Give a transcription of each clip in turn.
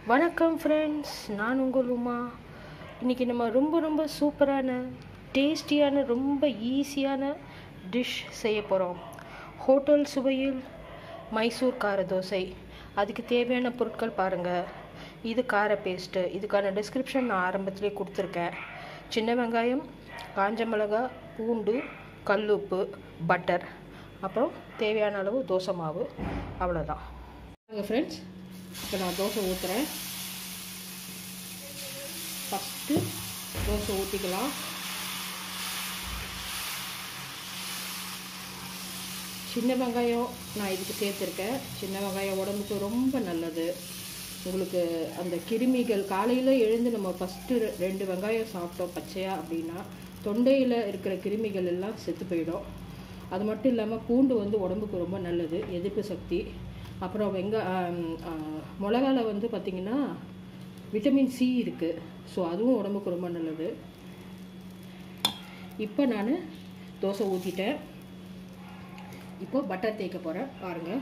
வணக்கம் ஃப்ரெண்ட்ஸ் நான் உங்கள் உமா இன்றைக்கி நம்ம ரொம்ப ரொம்ப சூப்பரான டேஸ்டியான ரொம்ப ஈஸியான டிஷ் செய்ய போகிறோம் ஹோட்டல் சுவையில் மைசூர் கார தோசை அதுக்கு தேவையான பொருட்கள் பாருங்கள் இது கார பேஸ்ட்டு இதுக்கான டிஸ்கிரிப்ஷன் நான் ஆரம்பத்திலே கொடுத்துருக்கேன் சின்ன வெங்காயம் காஞ்ச மிளகாய் பூண்டு கல்லுப்பு பட்டர் அப்புறம் தேவையான அளவு தோசை மாவு அவ்வளோதான் ஃப்ரெண்ட்ஸ் இப்போ நான் தோசை ஊற்றுறேன் ஃபஸ்ட்டு தோசை ஊற்றிக்கலாம் சின்ன வெங்காயம் நான் இதுக்கு சேர்த்துருக்கேன் சின்ன வெங்காயம் உடம்புக்கு ரொம்ப நல்லது உங்களுக்கு அந்த கிருமிகள் காலையில் எழுந்து நம்ம ஃபஸ்ட்டு ரெண்டு வெங்காயம் சாப்பிட்டோம் பச்சையாக அப்படின்னா தொண்டையில் இருக்கிற கிருமிகள் எல்லாம் செத்து போயிடும் அது மட்டும் இல்லாமல் பூண்டு வந்து உடம்புக்கு ரொம்ப நல்லது எதிர்ப்பு சக்தி அப்புறம் வெங்க மிளகால வந்து பார்த்திங்கன்னா விட்டமின் சி இருக்குது ஸோ அதுவும் உடம்புக்கு ரொம்ப நல்லது இப்போ நான் தோசை ஊற்றிட்டேன் இப்போ பட்டர் தேய்க்க போகிறேன் பாருங்கள்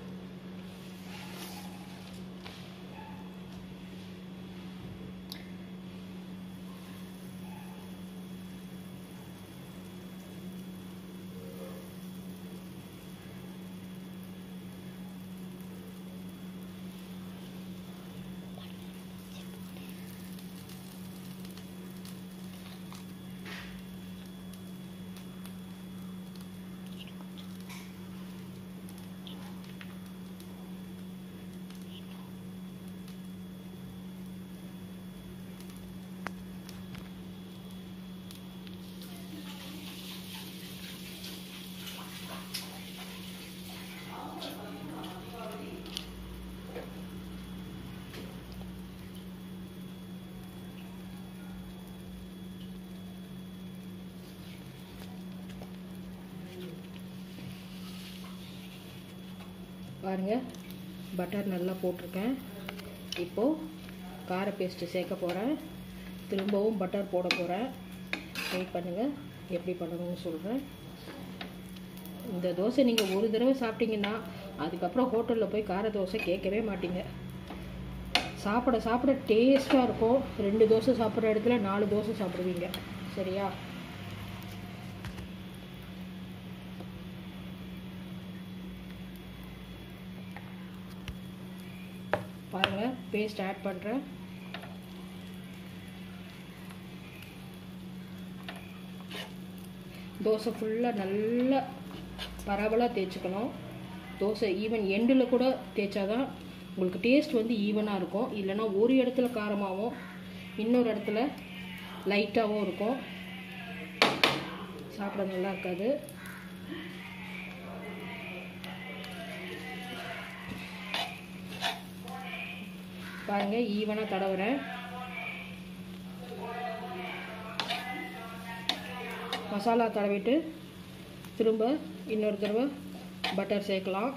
பாருங்கள் பட்டர் நல்லா போட்டிருக்கேன் இப்போது கார பேஸ்ட்டு சேர்க்க போகிறேன் திரும்பவும் பட்டர் போட போகிறேன் வெயிட் பண்ணுங்கள் எப்படி பண்ணணும்னு சொல்கிறேன் இந்த தோசை நீங்கள் ஒரு தடவை சாப்பிட்டீங்கன்னா அதுக்கப்புறம் ஹோட்டலில் போய் கார தோசை கேட்கவே மாட்டீங்க சாப்பிட சாப்பிட டேஸ்ட்டாக இருக்கும் ரெண்டு தோசை சாப்பிட்ற இடத்துல நாலு தோசை சாப்பிடுவீங்க சரியா பாருங்கள் பேஸ்ட் ஆட் பண்ணுறேன் தோசை ஃபுல்லாக நல்லா பரவலாக தேய்ச்சிக்கணும் தோசை ஈவன் எண்டில் கூட தேய்ச்சாதான் உங்களுக்கு டேஸ்ட் வந்து ஈவனாக இருக்கும் இல்லைன்னா ஒரு இடத்துல காரமாகவும் இன்னொரு இடத்துல லைட்டாகவும் இருக்கும் சாப்பிட நல்லா இருக்காது பாருங்க ஈவனாக தடவுறேன் மசாலா தடவிட்டு திரும்ப இன்னொரு தடவை பட்டர் சேர்க்கலாம்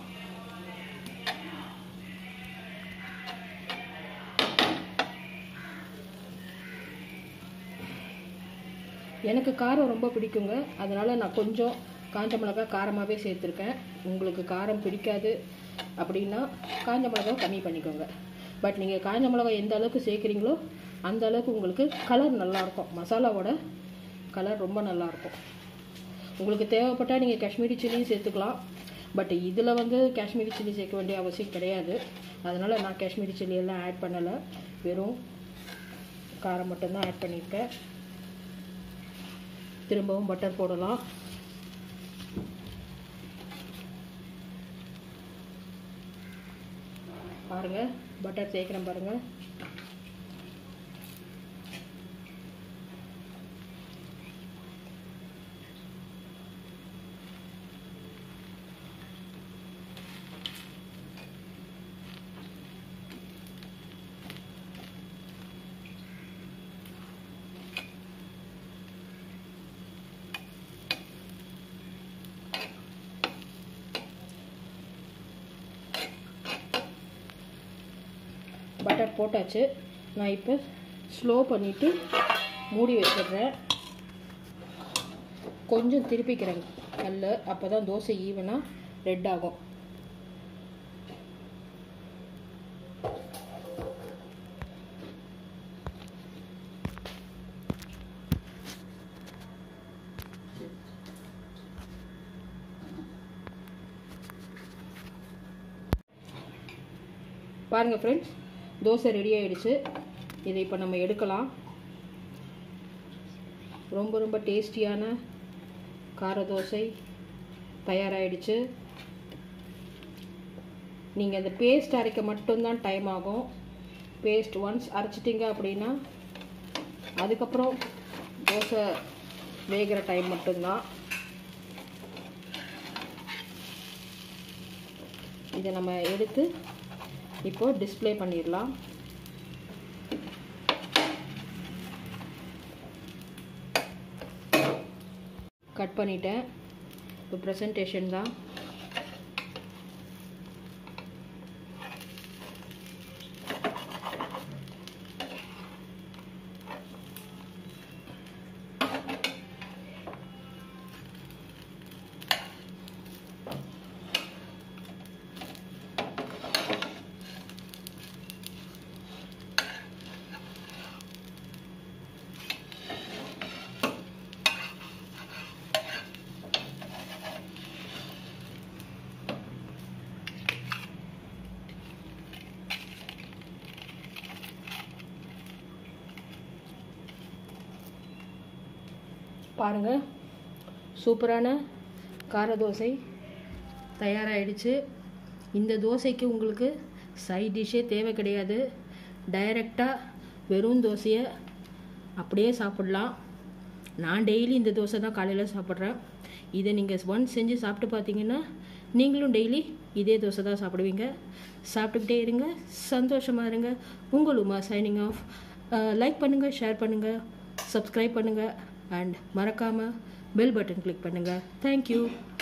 எனக்கு காரம் ரொம்ப பிடிக்குங்க அதனால் நான் கொஞ்சம் காஞ்ச மிளகா காரமாகவே சேர்த்துருக்கேன் உங்களுக்கு காரம் பிடிக்காது அப்படின்னா காஞ்ச மிளகா கம்மி பண்ணிக்கோங்க பட் நீங்கள் காஞ்ச மிளகா எந்த அளவுக்கு சேர்க்குறீங்களோ அந்த அளவுக்கு உங்களுக்கு கலர் நல்லாயிருக்கும் மசாலாவோட கலர் ரொம்ப நல்லாயிருக்கும் உங்களுக்கு தேவைப்பட்டால் நீங்கள் காஷ்மீரி சில்லியும் சேர்த்துக்கலாம் பட் இதில் வந்து காஷ்மீரி சில்லி சேர்க்க வேண்டிய அவசியம் கிடையாது அதனால் நான் காஷ்மீரி சில்லி எல்லாம் ஆட் பண்ணலை வெறும் காரம் மட்டும்தான் ஆட் பண்ணியிருக்கேன் திரும்பவும் பட்டர் போடலாம் பாருங்கள் பட்டர் சேர்க்குறேன் பாருங்கள் பட்டர் போட்டாச்சு நான் இப்போ ஸ்லோ பண்ணிவிட்டு மூடி வச்சிடுறேன் கொஞ்சம் திருப்பிக்கிறேன் கல் அப்போ தான் தோசை ஈவனாக ரெட் ஆகும் பாருங்கள் ஃப்ரெண்ட்ஸ் தோசை ரெடி ஆயிடுச்சு இதை இப்போ நம்ம எடுக்கலாம் ரொம்ப ரொம்ப டேஸ்டியான கார தோசை தயாராகிடுச்சு நீங்கள் இந்த பேஸ்ட் அரைக்க மட்டும்தான் டைம் ஆகும் பேஸ்ட் ஒன்ஸ் அரைச்சிட்டிங்க அப்படின்னா அதுக்கப்புறம் தோசை வேகிற டைம் மட்டும்தான் இதை நம்ம எடுத்து இப்போ டிஸ்ப்ளே பண்ணிடலாம் கட் பண்ணிட்டேன் இப்போ ப்ரெசன்டேஷன் தான் பாருங்கள் சூப்பரான கார தோசை தயாராகிடுச்சு இந்த தோசைக்கு உங்களுக்கு சைட் டிஷ்ஷே தேவை கிடையாது டைரெக்டாக வெறும் தோசையை அப்படியே சாப்பிட்லாம் நான் டெய்லி இந்த தோசை தான் காலையில் சாப்பிட்றேன் இதை நீங்கள் ஒன்ஸ் செஞ்சு சாப்பிட்டு பார்த்தீங்கன்னா நீங்களும் டெய்லி இதே தோசை தான் சாப்பிடுவீங்க சாப்பிட்டுக்கிட்டே இருங்க சந்தோஷமாக இருங்க உங்கள் உமா சைனிங் ஆஃப் லைக் பண்ணுங்கள் ஷேர் பண்ணுங்கள் சப்ஸ்கிரைப் பண்ணுங்கள் அண்ட் மறக்காமல் பெல் பட்டன் கிளிக் பண்ணுங்கள் தேங்க்யூ